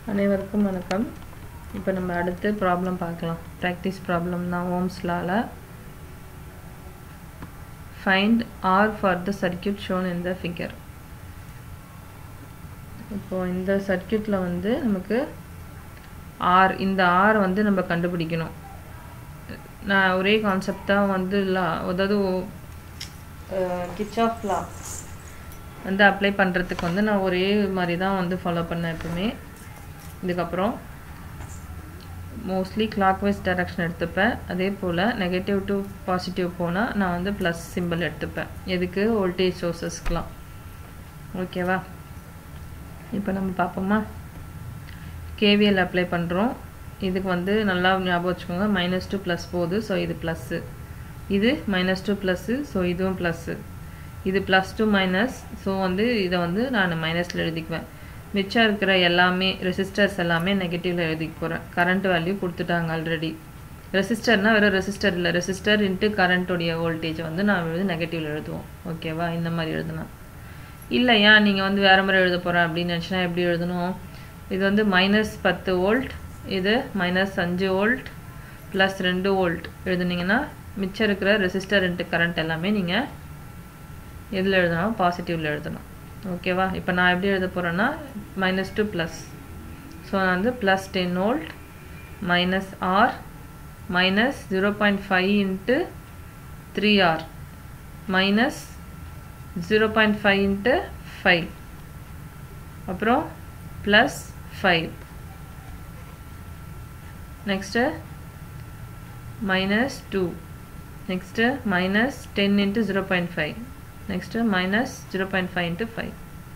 அனைவருக்கும் வணக்கம் இப்போ நம்ம அடுத்து ப்ராப்ளம் பார்க்கலாம் ப்ராக்டிஸ் ப்ராப்ளம் தான் ஓம்ஸ்லால find R for the circuit shown in the figure இப்போது இந்த சர்க்கியூட்டில் வந்து நமக்கு ஆர் இந்த ஆர் வந்து நம்ம கண்டுபிடிக்கணும் நான் ஒரே கான்செப்ட் தான் வந்து லா அதாவது கிச் ஆஃப் லா வந்து அப்ளை பண்ணுறதுக்கு வந்து நான் ஒரே மாதிரி தான் வந்து ஃபாலோ பண்ணேன் எப்பவுமே இதுக்கப்புறம் மோஸ்ட்லி கிளாக் வைஸ் டைரக்ஷன் எடுத்துப்பேன் அதே போல் நெகட்டிவ் டு பாசிட்டிவ் போனால் நான் வந்து ப்ளஸ் சிம்பிள் எடுத்துப்பேன் எதுக்கு வோல்டேஜ் சோர்ஸஸ்க்கெலாம் ஓகேவா இப்போ நம்ம பார்ப்போமா கேவிஎல் அப்ளை பண்ணுறோம் இதுக்கு வந்து நல்லா ஞாபகம் வச்சுக்கோங்க மைனஸ் டூ ப்ளஸ் போகுது ஸோ இது ப்ளஸ்ஸு இது மைனஸ் டூ ப்ளஸ்ஸு ஸோ இதுவும் ப்ளஸ்ஸு இது ப்ளஸ் டூ மைனஸ் ஸோ வந்து இதை வந்து நான் மைனஸில் எழுதிக்குவேன் மிச்சம் இருக்கிற எல்லாமே ரெசிஸ்டர்ஸ் எல்லாமே நெகட்டிவில் எழுதிக்க போகிறேன் கரண்ட் வேல்யூ கொடுத்துட்டாங்க ஆல்ரெடி ரெசிஸ்டர்னால் வெறும் ரெசிஸ்டர் இல்லை ரெசிஸ்டர் இன்ட்டு கரண்ட்டுடைய வோல்டேஜ் வந்து நான் வந்து நெகட்டிவில் எழுதுவோம் ஓகேவா இந்த மாதிரி எழுதணும் இல்லையா நீங்கள் வந்து வேறு மாதிரி எழுத போகிறேன் அப்படின்னு நினச்சினா எப்படி எழுதணும் இது வந்து மைனஸ் பத்து வோல்ட் இது மைனஸ் அஞ்சு வோல்ட் ப்ளஸ் ரெண்டு வோல்ட் எழுதுனீங்கன்னா மிச்சம் இருக்கிற ரெசிஸ்டர் இன்ட்டு கரண்ட் எல்லாமே நீங்கள் எதில் எழுதணும் பாசிட்டிவில் எழுதணும் ஓகேவா இப்போ நான் எப்படி எழுத போகிறேன்னா மைனஸ் டூ ப்ளஸ் ஸோ நான் வந்து plus ten volt minus R minus zero point five into three R minus zero point five into five அப்புறம் plus five next minus two next minus ten into zero point five next minus zero point five into five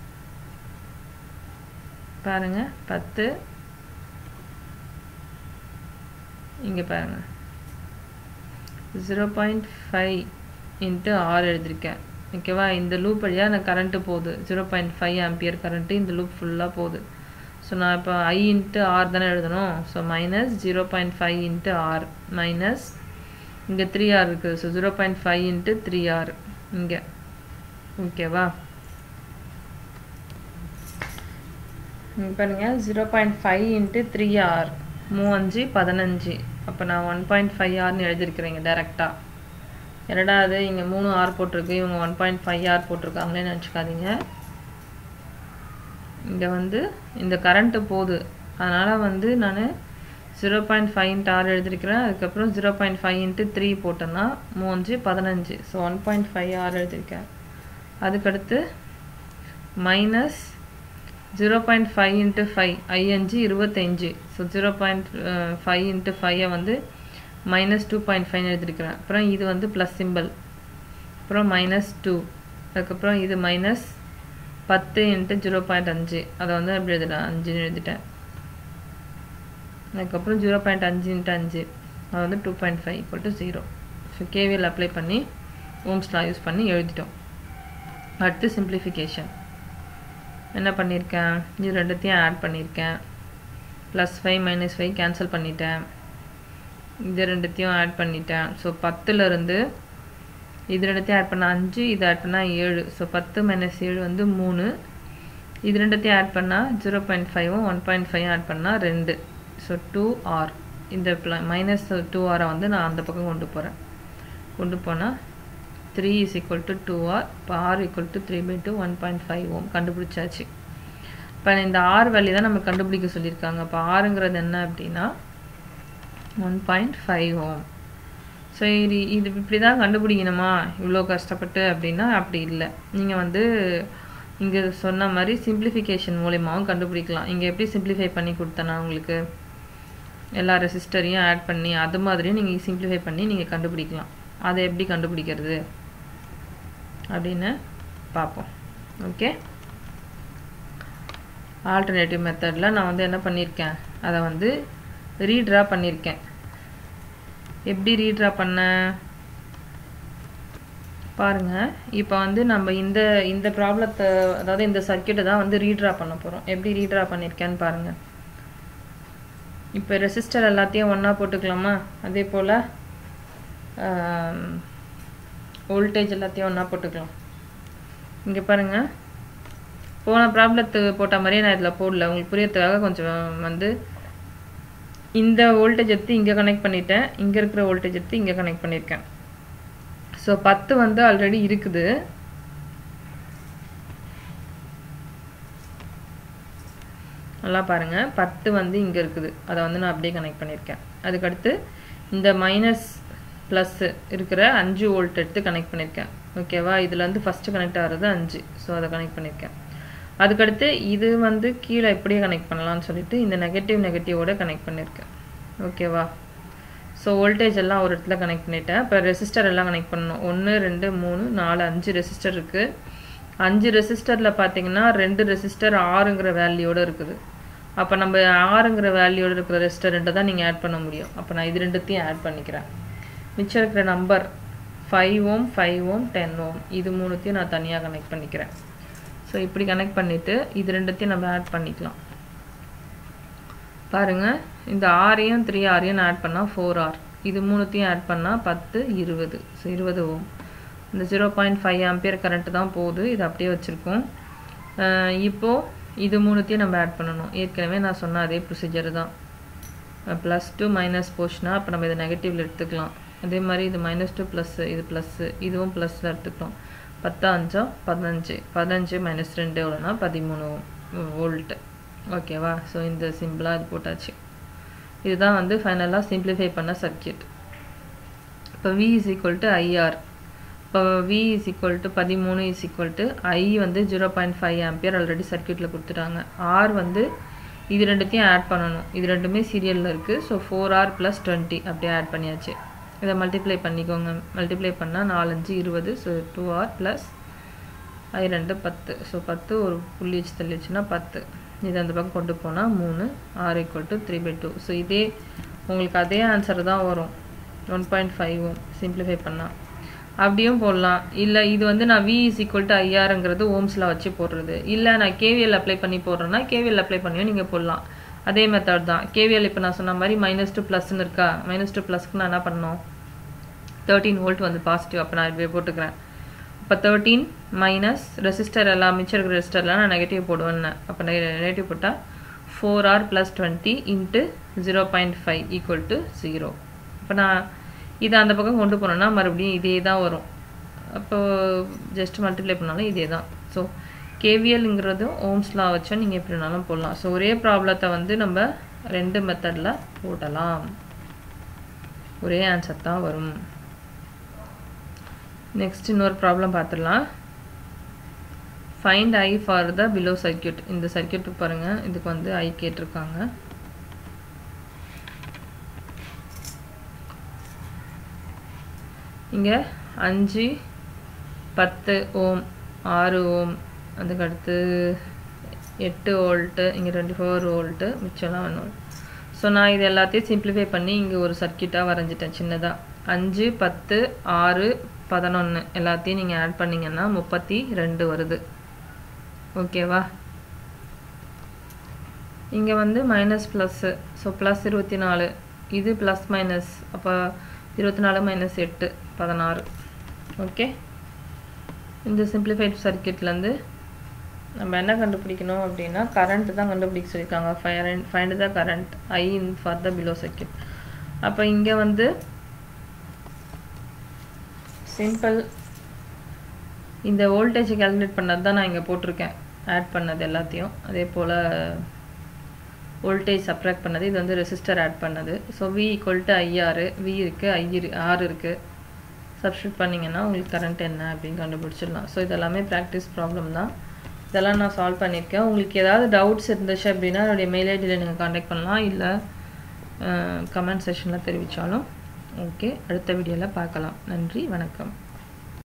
பாருங்கள் பத்து இங்கே பாருங்கள் zero point five into ஆறு எழுதியிருக்கேன் ஓகேவா இந்த loop வழியாக எனக்கு கரண்ட்டு போகுது zero point five ampere current இந்த லூப் ஃபுல்லாக போகுது ஸோ நான் இப்போ ஐ இன்ட்டு ஆர் தானே எழுதணும் so minus zero point five into R minus இங்கே த்ரீ ஆர் இருக்குது so zero point five into three R இங்கே ஓகேவா பாருங்க zero point five into three R மூவஞ்சு பதினஞ்சு அப்போ நான் ஒன் பாயிண்ட் ஃபைவ் ஆர்னு எழுதியிருக்கிறேங்க டேரெக்டாக இரண்டாவது இங்கே மூணு ஆர் போட்டிருக்கு இவங்க ஒன் பாயிண்ட் ஃபைவ் ஆர் போட்டிருக்காங்களே நினச்சிக்காதீங்க இங்கே வந்து இந்த கரண்ட்டு போகுது அதனால் வந்து நான் ஜீரோ பாயிண்ட் ஃபைவ் இன்ட்டு ஆறு எழுதிருக்கிறேன் அதுக்கப்புறம் zero point five into three போட்டோன்னா மூஞ்சு பதினஞ்சு ஸோ ஒன் பாயிண்ட் ஃபைவ் ஆறு எழுதியிருக்கேன் அதுக்கடுத்து minus zero point five into five ஐஅஞ்சு இருபத்தஞ்சு so zero point five into ஃபைவை வந்து மைனஸ் டூ பாயிண்ட் ஃபைவ் எழுதிருக்கிறேன் அப்புறம் இது வந்து ப்ளஸ் சிம்பிள் அப்புறம் மைனஸ் டூ அதுக்கப்புறம் இது மைனஸ் பத்து இன்ட்டு ஜீரோ பாயிண்ட் அஞ்சு அதை வந்து அப்படி எழுதிட்டேன் அஞ்சுன்னு எழுதிட்டேன் அதுக்கப்புறம் ஜீரோ பாயிண்ட் அஞ்சு இன்ட்டு அஞ்சு அது வந்து two point five equal to zero so KVL apply பண்ணி ஓம்ஸ்லாம் யூஸ் பண்ணி எழுதிட்டோம் அடுத்து சிம்பிளிஃபிகேஷன் என்ன பண்ணியிருக்கேன் இது ரெண்டுத்தையும் ஆட் பண்ணியிருக்கேன் plus five minus five cancel பண்ணிட்டேன் இது ரெண்டுத்தையும் ஆட் பண்ணிட்டேன் ஸோ பத்துலேருந்து இது ரெண்டுத்தையும் ஆட் பண்ணால் அஞ்சு இது ஆட் பண்ணால் ஏழு ஸோ பத்து மைனஸ் ஏழு வந்து மூணு இது ரெண்டுத்தையும் ஆட் பண்ணால் ஜீரோ பாயிண்ட் ஃபைவும் ஒன் பாயிண்ட் ஃபைவ் ஆட் பண்ணால் ரெண்டு ஸோ டூ ஆர் இந்த மைனஸ் டூ ஆரை வந்து நான் அந்த பக்கம் கொண்டு போகிறேன் கொண்டு போனால் three is equal to two R இப்போ R equal to three by two one point five ohm கண்டுபிடிச்சாச்சு இப்போ இந்த ஆர் வேல்யூ தான் நம்ம கண்டுபிடிக்க சொல்லியிருக்காங்க அப்போ ஆறுங்கிறது என்ன அப்படின்னா one point five ohm so இது இது இப்படி தான் கண்டுபிடிக்கணுமா இவ்வளோ கஷ்டப்பட்டு அப்படின்னா அப்படி இல்லை நீங்கள் வந்து இங்கே சொன்ன மாதிரி சிம்பிளிஃபிகேஷன் மூலியமாகவும் கண்டுபிடிக்கலாம் இங்கே எப்படி சிம்பிளிஃபை பண்ணி கொடுத்தேன்னா உங்களுக்கு எல்லா ரெசிஸ்டரையும் ஆட் பண்ணி அது மாதிரியும் நீங்கள் சிம்பிளிஃபை பண்ணி நீங்கள் கண்டுபிடிக்கலாம் அதை எப்படி கண்டுபிடிக்கிறது அப்படின்னு பார்ப்போம் ஓகே ஆல்டர்னேட்டிவ் மெத்தடில் நான் வந்து என்ன பண்ணியிருக்கேன் அதை வந்து ரீட்ரா பண்ணியிருக்கேன் எப்படி ரீட்ரா பண்ண பாருங்கள் இப்போ வந்து நம்ம இந்த இந்த ப்ராப்ளத்தை அதாவது இந்த சர்க்கியூட்டை தான் வந்து ரீட்ரா பண்ண போகிறோம் எப்படி ரீட்ரா பண்ணியிருக்கேன்னு பாருங்கள் இப்போ ரெசிஸ்டர் எல்லாத்தையும் ஒன்றா போட்டுக்கலாமா அதே போல் வோல்டேஜ் எல்லாத்தையும் ஒன்றா போட்டுக்கலாம் இங்கே பாருங்கள் போன ப்ராப்ளத்துக்கு போட்ட மாதிரியே நான் இதில் போடல உங்களுக்கு புரியறதுக்காக கொஞ்சம் வந்து இந்த வோல்டேஜ் எடுத்து இங்கே கனெக்ட் பண்ணிட்டேன் இங்கே இருக்கிற வோல்டேஜ் எடுத்து இங்கே கனெக்ட் பண்ணியிருக்கேன் ஸோ பத்து வந்து ஆல்ரெடி இருக்குது நல்லா பாருங்கள் பத்து வந்து இங்கே இருக்குது அதை வந்து நான் அப்படியே கனெக்ட் பண்ணியிருக்கேன் அதுக்கடுத்து இந்த மைனஸ் ப்ளஸ் இருக்கிற அஞ்சு வோல்ட் எடுத்து கனெக்ட் பண்ணியிருக்கேன் ஓகேவா இதில் வந்து ஃபஸ்ட்டு கனெக்ட் ஆகிறது அஞ்சு ஸோ அதை கனெக்ட் பண்ணியிருக்கேன் அதுக்கடுத்து இது வந்து கீழே எப்படியே கனெக்ட் பண்ணலாம்னு சொல்லிட்டு இந்த நெகட்டிவ் நெகட்டிவோட கனெக்ட் பண்ணியிருக்கேன் ஓகேவா ஸோ வோல்டேஜ் எல்லாம் ஒரு இடத்துல கனெக்ட் பண்ணிட்டேன் இப்போ ரெசிஸ்டர் எல்லாம் கனெக்ட் பண்ணணும் ஒன்று ரெண்டு மூணு நாலு அஞ்சு ரெசிஸ்டர் இருக்குது அஞ்சு ரெசிஸ்டரில் பார்த்தீங்கன்னா ரெண்டு ரெசிஸ்டர் ஆறுங்கிற வேல்யூவோடு இருக்குது அப்போ நம்ம ஆறுங்கிற வேல்யூவோடு இருக்கிற ரெசிஸ்டர் ரெண்டை தான் நீங்கள் ஆட் பண்ண முடியும் அப்போ நான் இது ரெண்டுத்தையும் ஆட் பண்ணிக்கிறேன் மிச்சம் இருக்கிற number five ohm five ohm ten ohm இது மூணுத்தையும் நான் தனியாக கனெக்ட் பண்ணிக்கிறேன் ஸோ இப்படி கனெக்ட் பண்ணிவிட்டு இது ரெண்டுத்தையும் நம்ம ஆட் பண்ணிக்கலாம் பாருங்கள் இந்த ஆரையும் த்ரீ ஆரையும் நான் ஆட் பண்ணால் ஃபோர் ஆர் இது மூணுத்தையும் ஆட் பண்ணால் பத்து இருபது ஸோ இருபது ஓம் இந்த zero point five ampere current தான் போகுது இது அப்படியே வச்சுருக்கோம் இப்போது இது மூணுத்தையும் நம்ம ஆட் பண்ணணும் ஏற்கனவே நான் சொன்ன அதே ப்ரொசீஜர் தான் ப்ளஸ் டூ மைனஸ் போச்சுன்னா அப்போ நம்ம இதை நெகட்டிவில் எடுத்துக்கலாம் அதே மாதிரி இது மைனஸ் டூ ப்ளஸ்ஸு இது ப்ளஸ்ஸு இதுவும் ப்ளஸில் எடுத்துக்கலாம் பத்தா அஞ்சா பதினஞ்சு பதினஞ்சு மைனஸ் ரெண்டு எவ்வளோனா பதிமூணு வோல்ட்டு ஓகேவா ஸோ இந்த சிம்பிளாக இது போட்டாச்சு இதுதான் வந்து ஃபைனலாக சிம்பிளிஃபை பண்ண சர்க்கியூட் இப்போ V is equal to IR இப்போ வி இஸ் ஈக்குவல் டு பதிமூணு இஸ் ஈக்குவல் டு ஐ வந்து zero point five ampere already சர்க்கியூட்டில் கொடுத்துட்டாங்க ஆர் வந்து இது ரெண்டுத்தையும் ஆட் பண்ணணும் இது ரெண்டுமே சீரியலில் இருக்குது so four R plus twenty அப்படியே ஆட் பண்ணியாச்சு இதை மல்டிப்ளை பண்ணிக்கோங்க மல்டிப்ளை பண்ணால் நாலஞ்சு இருபது so two R plus I ரெண்டு பத்து ஸோ பத்து ஒரு புள்ளி வச்சு தள்ளி வச்சுன்னா பத்து இது அந்த பக்கம் கொண்டு போனால் மூணு R equal to three by two so இதே உங்களுக்கு அதே ஆன்சர் தான் வரும் ஒன் பாயிண்ட் ஃபைவும் சிம்பிளிஃபை பண்ணால் அப்படியும் போடலாம் இல்லை இது வந்து நான் வி இஸ் ஈக்குவல் டு ஐஆருங்கிறது ஓம்ஸில் வச்சு போடுறது இல்லை நான் கேவிஎல் அப்ளை பண்ணி போடுறேன்னா கேவிஎல் அப்ளை பண்ணியும் நீங்கள் போடலாம் அதே மெத்தட் தான் கேவிஎல் இப்போ நான் சொன்ன மாதிரி மைனஸ் டூ ப்ளஸ்ன்னு இருக்கா மைனஸ் டூ ப்ளஸ்க்கு நான் என்ன பண்ணணும் தேர்ட்டீன் வோல்ட் வந்து பாசிட்டிவ் அப்போ நான் இப்படியே போட்டுக்கிறேன் இப்போ தேர்ட்டீன் மைனஸ் ரெசிஸ்டர் எல்லாம் மிச்சம் இருக்கிற ரெசிஸ்டர்லாம் நான் நெகட்டிவ் போடுவேன்னு அப்போ நெகட்டிவ் போட்டால் four R plus twenty into zero point five equal to zero இப்போ நான் இதை அந்த பக்கம் கொண்டு போனோன்னா மறுபடியும் இதே தான் வரும் அப்போது ஜஸ்ட் மல்டிப்ளை பண்ணாலும் இதே தான் ஸோ கேவிஎல்ங்கிறதும் ஓம்ஸ்லாம் வச்சா நீங்கள் எப்படினாலும் போடலாம் ஸோ ஒரே ப்ராப்ளத்தை வந்து நம்ம ரெண்டு மெத்தடில் போடலாம் ஒரே ஆன்சர் தான் வரும் நெக்ஸ்ட் இன்னொரு ப்ராப்ளம் பார்த்துடலாம் find I for the below circuit இந்த சர்க்கியூட் பாருங்கள் இதுக்கு வந்து ஐ கேட்டிருக்காங்க இங்கே அஞ்சு பத்து ஓம் ஆறு ஓம் அதுக்கடுத்து எட்டு வோல்ட்டு இங்கே டுவெண்ட்டி ஃபோர் வோல்ட்டு மிச்சம்லாம் ஒன்று ஸோ நான் இது எல்லாத்தையும் சிம்பிளிஃபை பண்ணி இங்கே ஒரு சர்க்கியூட்டாக வரைஞ்சிட்டேன் சின்னதாக அஞ்சு பத்து ஆறு பதினொன்று எல்லாத்தையும் நீங்கள் ஆட் பண்ணிங்கன்னா முப்பத்தி ரெண்டு வருது ஓகேவா இங்கே வந்து மைனஸ் ப்ளஸ்ஸு ஸோ ப்ளஸ் இருபத்தி நாலு இது ப்ளஸ் மைனஸ் அப்போ இருபத்தி நாலு மைனஸ் எட்டு பதினாறு ஓகே இந்த சிம்பிளிஃபைட் சர்க்கியூட்லேருந்து நம்ம என்ன கண்டுபிடிக்கணும் அப்படின்னா கரண்ட் தான் கண்டுபிடிக்க சொல்லியிருக்காங்க find find the current I in for the below circuit அப்போ இங்கே வந்து சிம்பிள் இந்த வோல்டேஜ் கேல்குலேட் பண்ணது தான் நான் இங்கே போட்டிருக்கேன் ஆட் பண்ணது எல்லாத்தையும் அதே போல் வோல்டேஜ் சப்ராக்ட் பண்ணது இது வந்து ரெசிஸ்டர் ஆட் பண்ணது so V equal to IR V இருக்குது ஐ இரு ஆர் இருக்குது சப்ஸ்டியூட் பண்ணிங்கன்னா உங்களுக்கு கரண்ட் என்ன அப்படின்னு கண்டுபிடிச்சிடலாம் ஸோ இதெல்லாமே ப்ராக்டிஸ் ப்ராப்ளம் தான் இதெல்லாம் நான் சால்வ் பண்ணியிருக்கேன் உங்களுக்கு ஏதாவது டவுட்ஸ் இருந்துச்சு அப்படின்னா என்னுடைய மெயில் ஐடியில் நீங்கள் காண்டாக்ட் பண்ணலாம் இல்லை கமெண்ட் செஷனில் தெரிவித்தாலும் ஓகே அடுத்த வீடியோவில் பார்க்கலாம் நன்றி வணக்கம்